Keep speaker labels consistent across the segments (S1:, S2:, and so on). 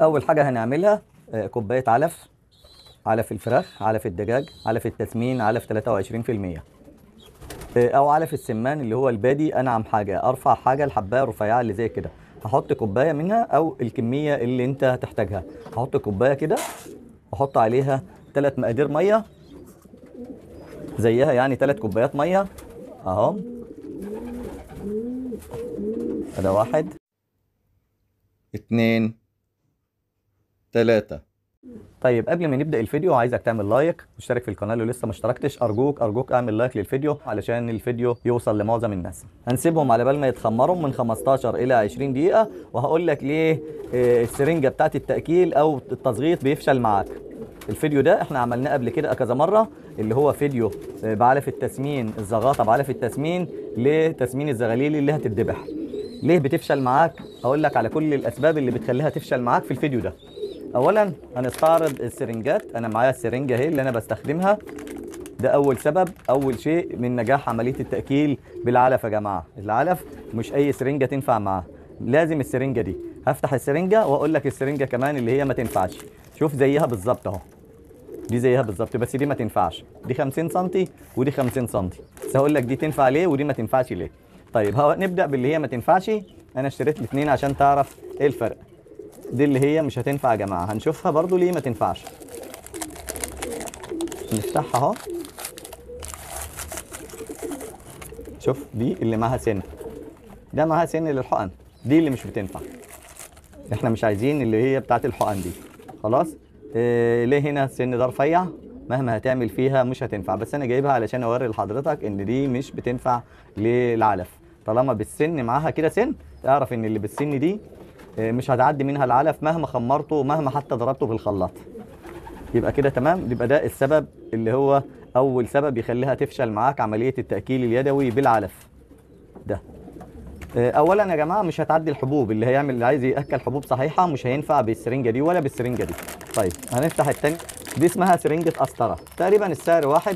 S1: اول حاجه هنعملها آه، كوبايه علف علف الفراخ علف الدجاج علف التسمين علف 23% آه، او علف السمان اللي هو البادي انعم حاجه ارفع حاجه الحبايه الرفيعه اللي زي كده هحط كوبايه منها او الكميه اللي انت هتحتاجها هحط كوبايه كده واحط عليها ثلاث مقادير ميه زيها يعني ثلاث كوبايات ميه اهو ده واحد اتنين تلاتة طيب قبل ما نبدا الفيديو عايزك تعمل لايك واشترك في القناه لو لسه ما اشتركتش ارجوك ارجوك اعمل لايك للفيديو علشان الفيديو يوصل لمعظم الناس هنسيبهم على بال ما يتخمروا من 15 الى 20 دقيقه وهقول لك ليه آه، السرنجه بتاعت التاكيل او التصغيط بيفشل معاك الفيديو ده احنا عملناه قبل كده كذا مره اللي هو فيديو آه، بعلف التسمين الزغاطه بعلف التسمين لتسمين الزغاليل اللي هتتذبح ليه بتفشل معاك اقول لك على كل الاسباب اللي بتخليها تفشل معاك في الفيديو ده اولا هنستعرض السرنجات انا معايا السرنجه اهي اللي انا بستخدمها ده اول سبب اول شيء من نجاح عمليه التاكيل بالعلف يا جماعه العلف مش اي سرنجه تنفع معاه لازم السرنجه دي هفتح السرنجه واقول لك السرنجه كمان اللي هي ما تنفعش شوف زيها بالظبط اهو دي زيها بالظبط بس دي ما تنفعش دي 50 سم ودي 50 سم بس هقول لك دي تنفع ليه ودي ما تنفعش ليه طيب هو نبدا باللي هي ما تنفعش انا اشتريت الاثنين عشان تعرف ايه الفرق دي اللي هي مش هتنفع يا جماعه هنشوفها برضو ليه ما تنفعش نفتحها اهو شوف دي اللي معاها سن ده معاها سن للحقن دي اللي مش بتنفع احنا مش عايزين اللي هي بتاعت الحقن دي خلاص إيه ليه هنا السن ده رفيع مهما هتعمل فيها مش هتنفع بس انا جايبها علشان اوري لحضرتك ان دي مش بتنفع للعلف طالما بالسن معاها كده سن اعرف ان اللي بالسن دي إيه، مش هتعدي منها العلف مهما خمرته مهما حتى ضربته في الخلاط يبقى كده تمام يبقى ده السبب اللي هو اول سبب يخليها تفشل معاك عمليه التاكيل اليدوي بالعلف ده آه، اولا يا جماعه مش هتعدي الحبوب اللي هيعمل اللي عايز ياكل حبوب صحيحه مش هينفع بالسرنجه دي ولا بالسرنجه دي طيب هنفتح التاني دي اسمها سرنجه قسطره تقريبا السعر واحد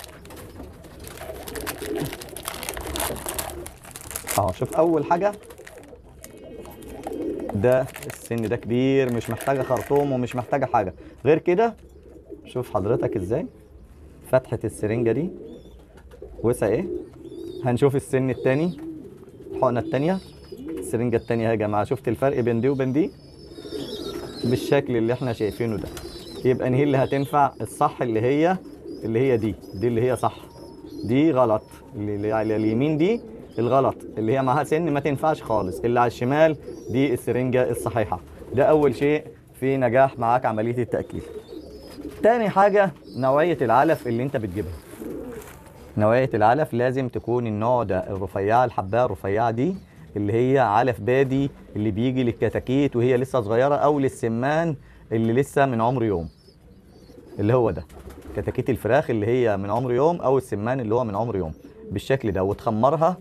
S1: اهو شوف اول حاجه ده السن ده كبير مش محتاجه خرطوم ومش محتاجه حاجه غير كده شوف حضرتك ازاي فتحه السرنجه دي وسع ايه هنشوف السن التاني الحقنه التانيه السرنجه التانيه يا جماعه شفت الفرق بين دي وبين دي بالشكل اللي احنا شايفينه ده يبقى هي اللي هتنفع الصح اللي هي اللي هي دي دي اللي هي صح دي غلط اللي اللي على اليمين دي الغلط اللي هي معاها سن ما تنفعش خالص اللي على الشمال دي السرنجه الصحيحه ده اول شيء في نجاح معاك عمليه التاكيل تاني حاجه نوعيه العلف اللي انت بتجيبها نوعيه العلف لازم تكون النوع ده الرفيعه الحبايه الرفيعه دي اللي هي علف بادي اللي بيجي للكتاكيت وهي لسه صغيره او للسمان اللي لسه من عمر يوم اللي هو ده كتاكيت الفراخ اللي هي من عمر يوم او السمان اللي هو من عمر يوم بالشكل ده وتخمرها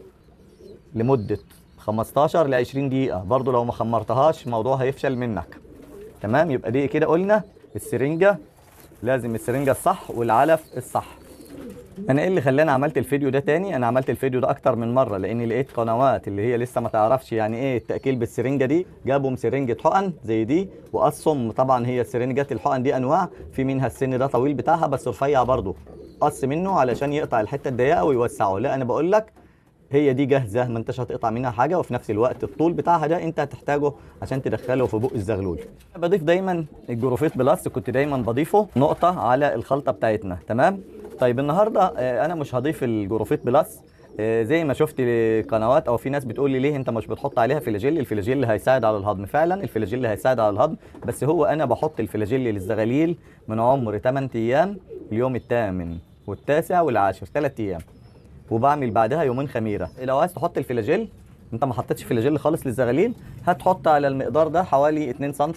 S1: لمده 15 ل 20 دقيقه برضو لو ما خمرتهاش الموضوع هيفشل منك تمام يبقى دي كده قلنا السرنجه لازم السرنجه الصح والعلف الصح انا ايه اللي خلاني عملت الفيديو ده تاني انا عملت الفيديو ده اكتر من مره لاني لقيت قنوات اللي هي لسه ما تعرفش يعني ايه التاكيل بالسرنجه دي جابوا سرنجه حقن زي دي وقصهم طبعا هي سرنجات الحقن دي انواع في منها السن ده طويل بتاعها بس رفيع برضه قص منه علشان يقطع الحته الضيقه ويوسعه لا انا بقول لك هي دي جاهزه ما انتش هتقطع منها حاجه وفي نفس الوقت الطول بتاعها ده انت هتحتاجه عشان تدخله في بق الزغلول بضيف دايما الجروفيت بلس كنت دايما بضيفه نقطه على الخلطه بتاعتنا تمام طيب النهارده آه، انا مش هضيف الجروفيت بلس آه، زي ما شفت قنوات او في ناس بتقول لي ليه انت مش بتحط عليها فلاجيل الفلاجيل هيساعد على الهضم فعلا الفلاجيل هيساعد على الهضم بس هو انا بحط الفلاجيل للزغاليل من عمر 8 ايام اليوم الثامن والتاسع والعاشر 3 ايام وبعمل بعدها يومين خميره لو عايز تحط الفلاجيل انت ما حطيتش فلاجيل خالص للزغاليل هتحط على المقدار ده حوالي 2 سم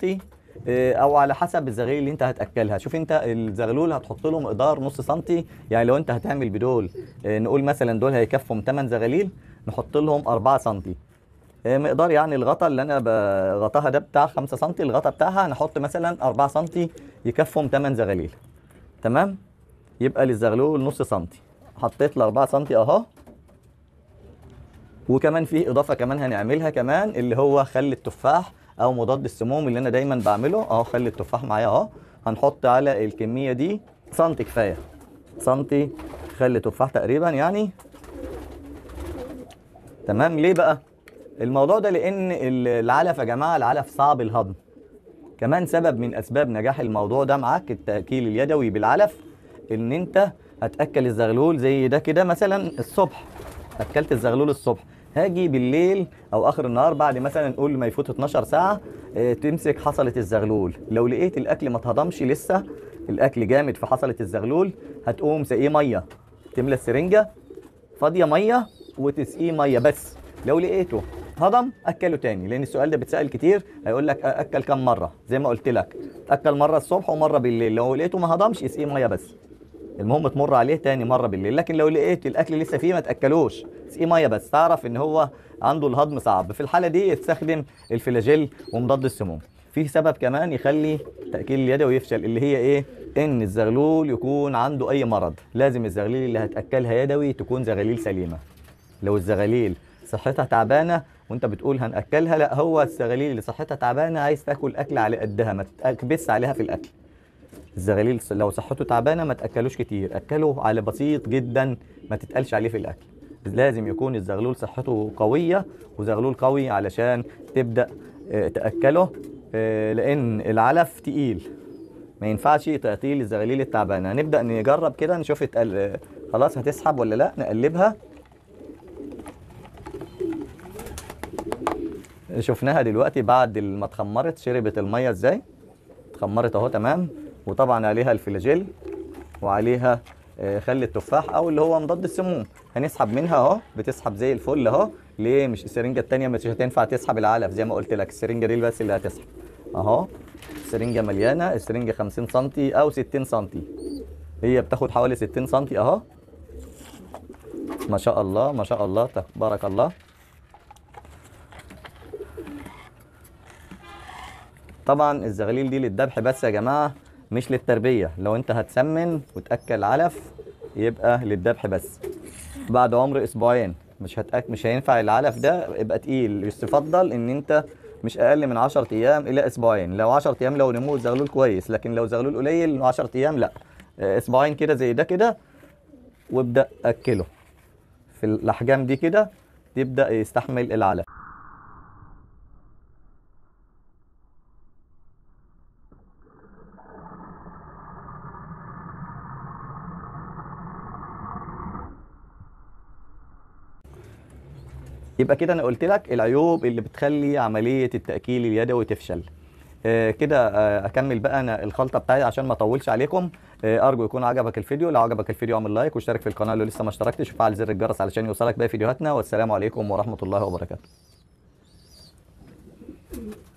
S1: او على حسب الزغاليل اللي انت هتاكلها شوف انت الزغلول هتحط له مقدار نص سنتي يعني لو انت هتعمل بدول اه، نقول مثلا دول هيكفوا 8 زغاليل نحط لهم 4 سنتي اه، مقدار يعني الغطا اللي انا بغطاها ده بتاع 5 سم الغطا بتاعها نحط مثلا 4 سم يكفهم 8 زغاليل تمام يبقى للزغلول نص سنتي حطيت ل 4 سم اهو وكمان في اضافه كمان هنعملها كمان اللي هو خل التفاح او مضاد السموم اللي انا دايما بعمله اهو خلي التفاح معايا اهو هنحط على الكميه دي سنتي كفايه سنتي خلي تفاح تقريبا يعني تمام ليه بقى الموضوع ده لان ال- العلف يا جماعه العلف صعب الهضم كمان سبب من اسباب نجاح الموضوع ده معاك التاكيل اليدوي بالعلف ان انت هتاكل الزغلول زي ده كده مثلا الصبح اكلت الزغلول الصبح هاجي بالليل او اخر النهار بعد مثلا نقول ما يفوت 12 ساعه آه، تمسك حصله الزغلول لو لقيت الاكل ما اتهضمش لسه الاكل جامد في حصله الزغلول هتقوم سقيه ميه تملى السرنجه فاضيه ميه وتسقيه ميه بس لو لقيته هضم اكله تاني لان السؤال ده بيتسال كتير هيقول لك اكل كام مره زي ما قلت لك اكل مره الصبح ومره بالليل لو لقيته ما هضمش اسقيه ميه بس المهم تمر عليه تاني مره بالليل لكن لو لقيت الاكل لسه فيه ما تاكلوش اسقيه ميه بس تعرف ان هو عنده الهضم صعب في الحاله دي استخدم الفلاجيل ومضاد السموم في سبب كمان يخلي تاكيل اليدوي يفشل اللي هي ايه ان الزغلول يكون عنده اي مرض لازم الزغاليل اللي هتاكلها يدوي تكون زغاليل سليمه لو الزغاليل صحتها تعبانه وانت بتقول هناكلها لا هو الزغاليل اللي صحتها تعبانه عايز تاكل اكل على قدها ما تكبس عليها في الاكل الزغاليل لو صحته تعبانه ما تاكلوش كتير اكله على بسيط جدا ما تتقلش عليه في الاكل لازم يكون الزغلول صحته قويه وزغلول قوي علشان تبدا آه، تاكله آه، لان العلف تقيل ما ينفعش تقتيل الزغاليل التعبانه هنبدا نجرب كده نشوف اتقل... آه، خلاص هتسحب ولا لا نقلبها شفناها دلوقتي بعد ما اتخمرت شربت الميه ازاي اتخمرت اهو تمام وطبعا عليها الفلاجيل وعليها آه، خل التفاح او اللي هو مضاد السموم هنسحب منها اهو بتسحب زي الفل اهو ليه مش السرنجه التانيه مش هتنفع تسحب العلف زي ما قلت لك السرنجه دي بس اللي هتسحب اهو السرنجه مليانه السرنجه 50 سم او 60 سم هي بتاخد حوالي 60 سم اهو ما شاء الله ما شاء الله تبارك الله طبعا الزغاليل دي للذبح بس يا جماعه مش للتربيه لو انت هتسمن وتاكل علف يبقى للذبح بس بعد عمر اسبوعين مش هتأك... مش هينفع العلف ده يبقى تقيل يستفضل ان انت مش اقل من 10 ايام الى اسبوعين لو 10 ايام لو نمو الزغلول كويس لكن لو زغلول قليل 10 ايام لا آه، اسبوعين كده زي ده كده وابدا اكله في الاحجام دي كده تبدا يستحمل العلف يبقى كده انا قلت لك العيوب اللي بتخلي عمليه التاكيل اليدوي تفشل آه كده آه اكمل بقى انا الخلطه بتاعي عشان ما اطولش عليكم آه ارجو يكون عجبك الفيديو لو عجبك الفيديو اعمل لايك واشترك في القناه لو لسه ما اشتركتش وفعل زر الجرس علشان يوصلك باقي فيديوهاتنا والسلام عليكم ورحمه الله وبركاته